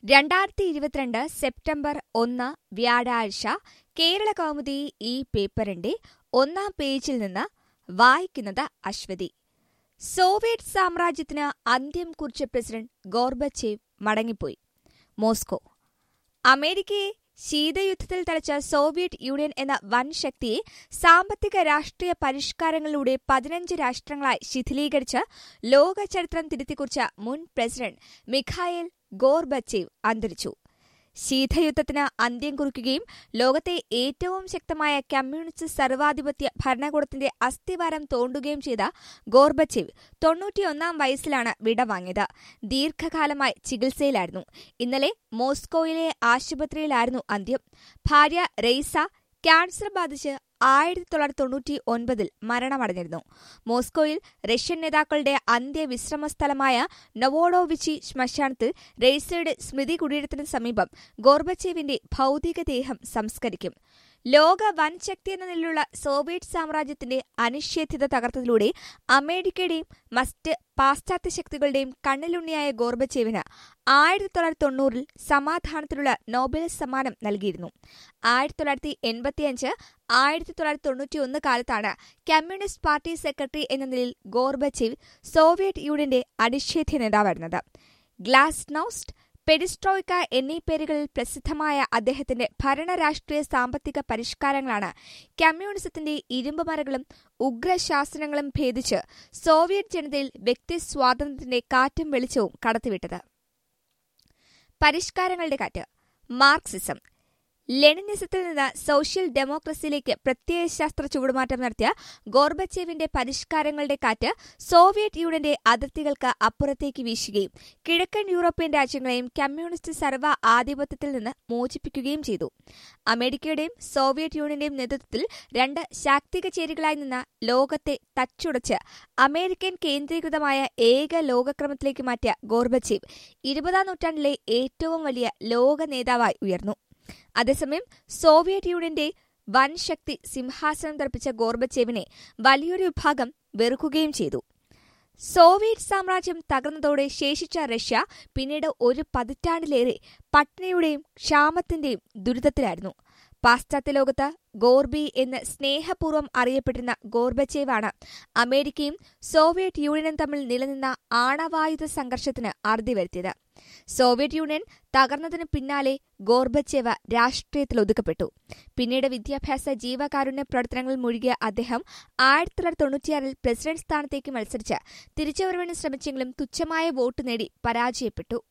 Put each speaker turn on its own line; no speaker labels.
രണ്ടായിരത്തി ഇരുപത്തിരണ്ട് സെപ്റ്റംബർ ഒന്ന് വ്യാഴാഴ്ച കേരള കൗമുദി ഈ പേപ്പറിന്റെ ഒന്നാം പേജിൽ നിന്ന് വായിക്കുന്നത് അശ്വതി സോവിയറ്റ് സാമ്രാജ്യത്തിന് അന്ത്യം കുറിച്ച പ്രസിഡന്റ് ഗോർബച്ചേവ് മടങ്ങിപ്പോയി മോസ്കോ അമേരിക്കയെ ശീതയുദ്ധത്തിൽ തളച്ച സോവിയറ്റ് യൂണിയൻ എന്ന വൻ ശക്തിയെ സാമ്പത്തിക രാഷ്ട്രീയ പരിഷ്കാരങ്ങളിലൂടെ പതിനഞ്ച് രാഷ്ട്രങ്ങളായി ശിഥിലീകരിച്ച് ലോക ചരിത്രം തിരുത്തിക്കുറിച്ച മുൻ പ്രസിഡന്റ് മിഖായേൽ ഗോർബച്ചേവ് അന്തരിച്ചു ശീതയുദ്ധത്തിന് അന്ത്യം കുറിക്കുകയും ലോകത്തെ ഏറ്റവും ശക്തമായ കമ്മ്യൂണിസ്റ്റ് സർവാധിപത്യ ഭരണകൂടത്തിന്റെ അസ്ഥിവാരം തോണ്ടുകയും ചെയ്ത ഗോർബച്ചേവ് തൊണ്ണൂറ്റിയൊന്നാം വയസ്സിലാണ് വിടവാങ്ങിയത് ദീർഘകാലമായി ചികിത്സയിലായിരുന്നു ഇന്നലെ മോസ്കോയിലെ ആശുപത്രിയിലായിരുന്നു അന്ത്യം ഭാര്യ റെയ്സ ക്യാൻസർ ബാധിച്ച് ആയിരത്തി തൊള്ളായിരത്തി തൊണ്ണൂറ്റി ഒൻപതിൽ മരണമടഞ്ഞിരുന്നു മോസ്കോയിൽ റഷ്യൻ നേതാക്കളുടെ അന്ത്യവിശ്രമ സ്ഥലമായ നവോഡോവിച്ചി ശ്മശാനത്തിൽ റെയ്സയുടെ സ്മൃതി കുടീരത്തിന് സമീപം ഗോർബച്ചേവിന്റെ ഭൗതികദേഹം സംസ്കരിക്കും ലോക വൻശക്തി എന്ന നിലയിലുള്ള സോവിയറ്റ് സാമ്രാജ്യത്തിന്റെ അനിശ്ചിതത തകർത്തതിലൂടെ അമേരിക്കയുടെയും മറ്റ് പാശ്ചാത്യ ശക്തികളുടെയും കണ്ണിലുണ്ണിയായ ഗോർബച്ചേവിന് ആയിരത്തി തൊള്ളായിരത്തി തൊണ്ണൂറിൽ സമാധാനത്തിനുള്ള നോബൽ സമ്മാനം നൽകിയിരുന്നു ആയിരത്തി തൊള്ളായിരത്തി എൺപത്തിയഞ്ച് ആയിരത്തി തൊള്ളായിരത്തി തൊണ്ണൂറ്റിയൊന്ന് കാലത്താണ് കമ്മ്യൂണിസ്റ്റ് പാർട്ടി സെക്രട്ടറി എന്ന നിലയിൽ ഗോർബച്ചേവ് സോവിയറ്റ് യൂണിയന്റെ അനിശ്ചിത നേതാവായിരുന്നത് ഗ്ലാസ്നൌസ്റ്റ് പെരിസ്ട്രോയ്ക്ക എന്നീ പേരുകളിൽ പ്രസിദ്ധമായ അദ്ദേഹത്തിന്റെ ഭരണരാഷ്ട്രീയ സാമ്പത്തിക പരിഷ്കാരങ്ങളാണ് കമ്മ്യൂണിസത്തിന്റെ ഇരുമ്പുമരകളും ഉഗ്രശാസനങ്ങളും ഭേദിച്ച് സോവിയറ്റ് ജനതയിൽ വ്യക്തി സ്വാതന്ത്ര്യത്തിന്റെ കാറ്റും വെളിച്ചവും കടത്തിവിട്ടത് പരിഷ്കാരങ്ങളുടെ കാറ്റ് മാർക്സിസം ലെനിനിസത്തിൽ നിന്ന് സോഷ്യൽ ഡെമോക്രസിയിലേക്ക് പ്രത്യയശാസ്ത്ര ചുവടുമാറ്റം നടത്തിയ ഗോർബച്ചേവിന്റെ പരിഷ്കാരങ്ങളുടെ കാറ്റ് സോവിയറ്റ് യൂണിയന്റെ അതിർത്തികൾക്ക് അപ്പുറത്തേക്ക് വീശുകയും കിഴക്കൻ യൂറോപ്യൻ രാജ്യങ്ങളെയും കമ്മ്യൂണിസ്റ്റ് സർവ്വ ആധിപത്യത്തിൽ നിന്ന് മോചിപ്പിക്കുകയും ചെയ്തു അമേരിക്കയുടെയും സോവിയറ്റ് യൂണിയന്റെയും നേതൃത്വത്തിൽ രണ്ട് ശാക്തിക ചേരികളായി നിന്ന ലോകത്തെ തച്ചുടച്ച് അമേരിക്കൻ കേന്ദ്രീകൃതമായ ഏക ലോകക്രമത്തിലേക്ക് മാറ്റിയ ഗോർബച്ചേവ് ഇരുപതാം നൂറ്റാണ്ടിലെ ഏറ്റവും വലിയ ലോക നേതാവായി ഉയർന്നു അതേസമയം സോവിയറ്റ് യൂണിയന്റെ വൻ ശക്തി സിംഹാസനം തെറിപ്പിച്ച ഗോർബച്ചേവിനെ വലിയൊരു വിഭാഗം വെറുക്കുകയും ചെയ്തു സോവിയറ്റ് സാമ്രാജ്യം തകർന്നതോടെ ശേഷിച്ച റഷ്യ പിന്നീട് ഒരു പതിറ്റാണ്ടിലേറെ പട്ടിണിയുടെയും ക്ഷാമത്തിന്റെയും ദുരിതത്തിലായിരുന്നു പാശ്ചാത്യ ലോകത്ത് ഗോർബി എന്ന് സ്നേഹപൂർവ്വം അറിയപ്പെട്ടിരുന്ന ഗോർബച്ചേവാണ് അമേരിക്കയും സോവിയറ്റ് യൂണിയനും തമ്മിൽ നിലനിന്ന ആണവായുധ സംഘർഷത്തിന് അറുതി വരുത്തിയത് സോവിയറ്റ് യൂണിയൻ തകർന്നതിനു പിന്നാലെ ഗോർബച്ചേവ രാഷ്ട്രീയത്തിൽ ഒതുക്കപ്പെട്ടു പിന്നീട് വിദ്യാഭ്യാസ ജീവകാരുണ്യ പ്രവർത്തനങ്ങളിൽ മുഴുകിയ അദ്ദേഹം ആയിരത്തി തൊള്ളായിരത്തി തൊണ്ണൂറ്റിയാറിൽ പ്രസിഡന്റ് സ്ഥാനത്തേക്ക് മത്സരിച്ച് തിരിച്ചുവരവിന് ശ്രമിച്ചെങ്കിലും തുച്ഛമായ വോട്ട് നേടി പരാജയപ്പെട്ടു